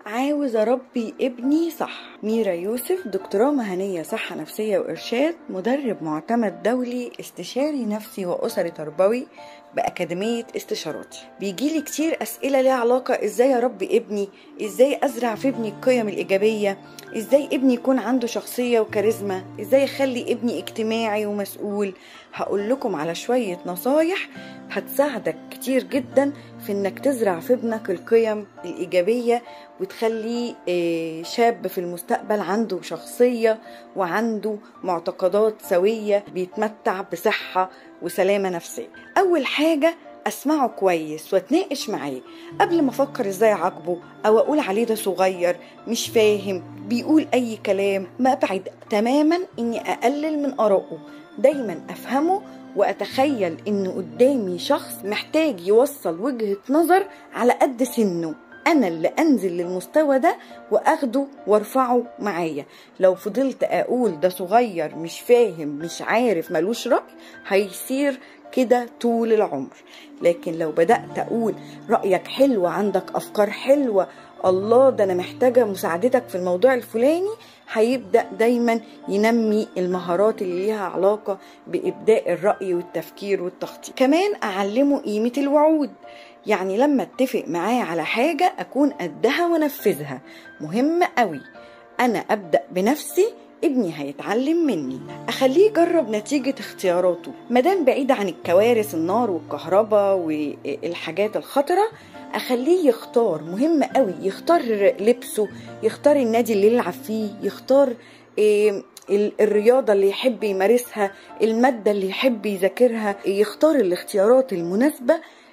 عاوز اربي ابني صح ميرا يوسف دكتوراه مهنيه صحه نفسيه وارشاد مدرب معتمد دولي استشاري نفسي واسري تربوي بأكاديمية استشاراتي بيجيلي كتير أسئلة ليها علاقة إزاي أربي ابني إزاي أزرع في ابني القيم الإيجابية إزاي ابني يكون عنده شخصية وكاريزما إزاي أخلي ابني اجتماعي ومسؤول هقول لكم على شوية نصايح هتساعدك كتير جدا في إنك تزرع في ابنك القيم الإيجابية وتخليه آه، شاب في المستقبل عنده شخصية وعنده معتقدات سوية بيتمتع بصحة وسلامة نفسية أول حاجة اسمعه كويس واتناقش معاه قبل ما افكر ازاي اعاقبه او اقول عليه ده صغير مش فاهم بيقول اي كلام ما ابعد تماما اني اقلل من ارائه دايما افهمه واتخيل ان قدامي شخص محتاج يوصل وجهة نظر على قد سنه انا اللي انزل للمستوى ده واخده وارفعه معايا لو فضلت اقول ده صغير مش فاهم مش عارف ملوش راي هيصير كده طول العمر لكن لو بدات اقول رايك حلو عندك افكار حلوه الله ده انا محتاجه مساعدتك في الموضوع الفلاني هيبدا دايما ينمي المهارات اللي ليها علاقه بابداء الراي والتفكير والتخطيط كمان اعلمه قيمه الوعود يعني لما اتفق معاه على حاجه اكون قدها وانفذها مهم قوي انا ابدا بنفسي ابني هيتعلم مني اخليه يجرب نتيجة اختياراته مادام بعيد عن الكوارث النار والكهرباء والحاجات الخطرة اخليه يختار مهم قوي يختار لبسه يختار النادي اللي يلعب فيه يختار إيه الرياضة اللي يحب يمارسها المادة اللي يحب يذاكرها يختار الاختيارات المناسبة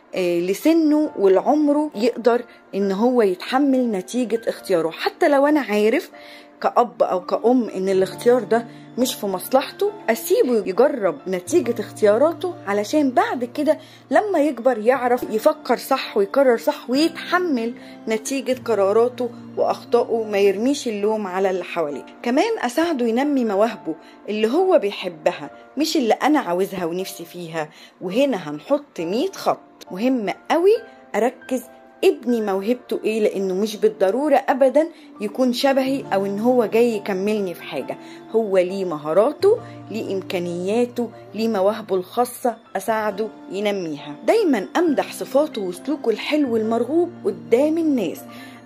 لسنه ولعمره يقدر ان هو يتحمل نتيجة اختياره حتى لو انا عارف كأب أو كأم إن الاختيار ده مش في مصلحته أسيبه يجرب نتيجة اختياراته علشان بعد كده لما يكبر يعرف يفكر صح ويقرر صح ويتحمل نتيجة قراراته وأخطائه ما يرميش اللوم على اللي حواليه كمان أساعده ينمي مواهبه اللي هو بيحبها مش اللي أنا عاوزها ونفسي فيها وهنا هنحط 100 خط مهم قوي أركز ابني موهبته ايه لانه مش بالضروره ابدا يكون شبهي او ان هو جاي يكملني في حاجه هو ليه مهاراته ليه امكانياته ليه مواهبه الخاصه اساعده ينميها دايما امدح صفاته وسلوكه الحلو المرغوب قدام الناس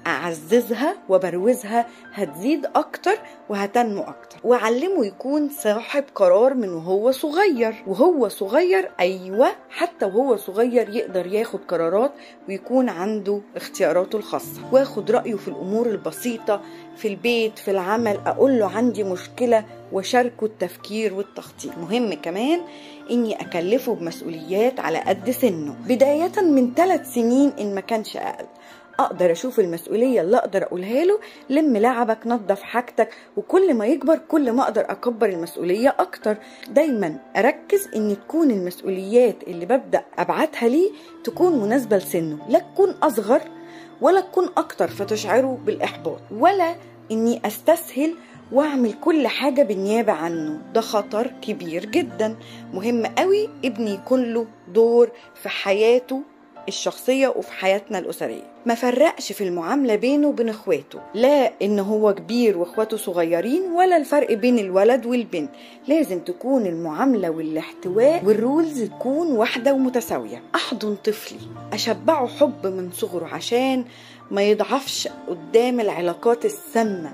اعززها وبروزها هتزيد اكتر وهتنمو اكتر واعلمه يكون صاحب قرار من وهو صغير وهو صغير ايوه حتى وهو صغير يقدر ياخد قرارات ويكون عنده اختياراته الخاصه واخد رايه في الامور البسيطه في البيت في العمل اقول له عندي مشكله وشاركه التفكير والتخطيط مهم كمان اني اكلفه بمسؤوليات على قد سنه بدايه من ثلاث سنين ان ما كانش اقل اقدر اشوف المسؤوليه اللي اقدر اقولها له لم لعبك نظف حاجتك وكل ما يكبر كل ما اقدر اكبر المسؤوليه اكتر دايما اركز ان تكون المسؤوليات اللي ببدا ابعتها ليه تكون مناسبه لسنه لا تكون اصغر ولا تكون اكتر فتشعره بالاحباط ولا اني استسهل واعمل كل حاجه بالنيابه عنه ده خطر كبير جدا مهم قوي ابني يكون له دور في حياته الشخصية وفي حياتنا الأسرية ما فرقش في المعاملة بينه وبين اخواته لا ان هو كبير واخواته صغيرين ولا الفرق بين الولد والبنت لازم تكون المعاملة والاحتواء والرولز تكون واحدة ومتساوية احضن طفلي اشبعه حب من صغره عشان ما يضعفش قدام العلاقات السامة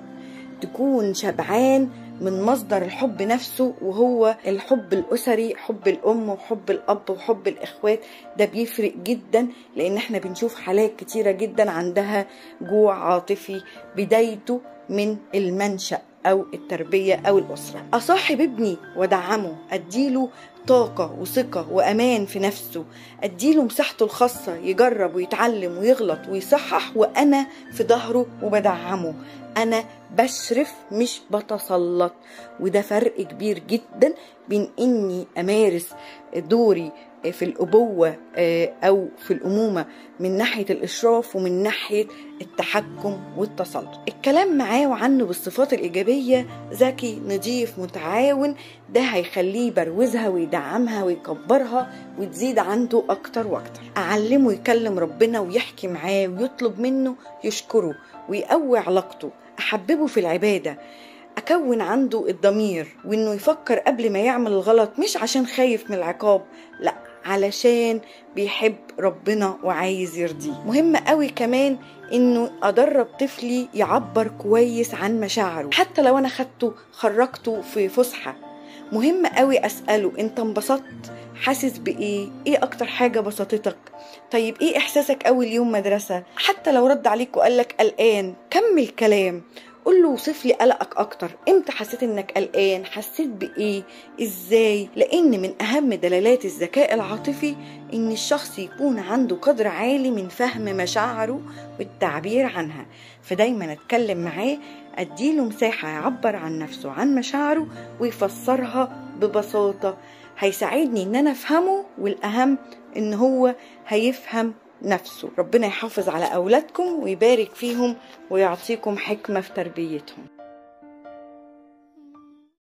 تكون شبعان من مصدر الحب نفسه وهو الحب الأسري حب الأم وحب الأب وحب الإخوات ده بيفرق جدا لأن احنا بنشوف حالات كتيرة جدا عندها جوع عاطفي بدايته من المنشأ أو التربية أو الأسرة أصاحب ابني ودعمه أديله طاقة وثقة وأمان في نفسه أديله مساحته الخاصة يجرب ويتعلم ويغلط ويصحح وأنا في ظهره وبدعمه أنا بشرف مش بتسلط وده فرق كبير جدا بين إني أمارس دوري في الأبوة أو في الأمومة من ناحية الإشراف ومن ناحية التحكم والتسلط الكلام معاه وعنه بالصفات الإيجابية ذكي نضيف متعاون ده هيخليه يبروزها ويدعمها ويكبرها وتزيد عنده أكتر وأكتر أعلمه يكلم ربنا ويحكي معاه ويطلب منه يشكره ويقوي علاقته احببه في العباده اكون عنده الضمير وانه يفكر قبل ما يعمل الغلط مش عشان خايف من العقاب لا علشان بيحب ربنا وعايز يرضيه مهم قوي كمان انه ادرب طفلي يعبر كويس عن مشاعره حتى لو انا خدته خرجته في فسحه مهم قوي اساله انت انبسطت حاسس بايه ايه اكتر حاجه بسطتك طيب ايه احساسك اول يوم مدرسه حتى لو رد عليك وقال لك قلقان كمل كلام قول له وصف لي قلقك اكتر امتى حسيت انك قلقان حسيت بايه ازاي لان من اهم دلالات الذكاء العاطفي ان الشخص يكون عنده قدر عالي من فهم مشاعره والتعبير عنها فدايما اتكلم معاه اديله مساحه يعبر عن نفسه عن مشاعره ويفسرها ببساطه هيساعدني ان انا افهمه والاهم ان هو هيفهم نفسه ربنا يحافظ على أولادكم ويبارك فيهم ويعطيكم حكمة في تربيتهم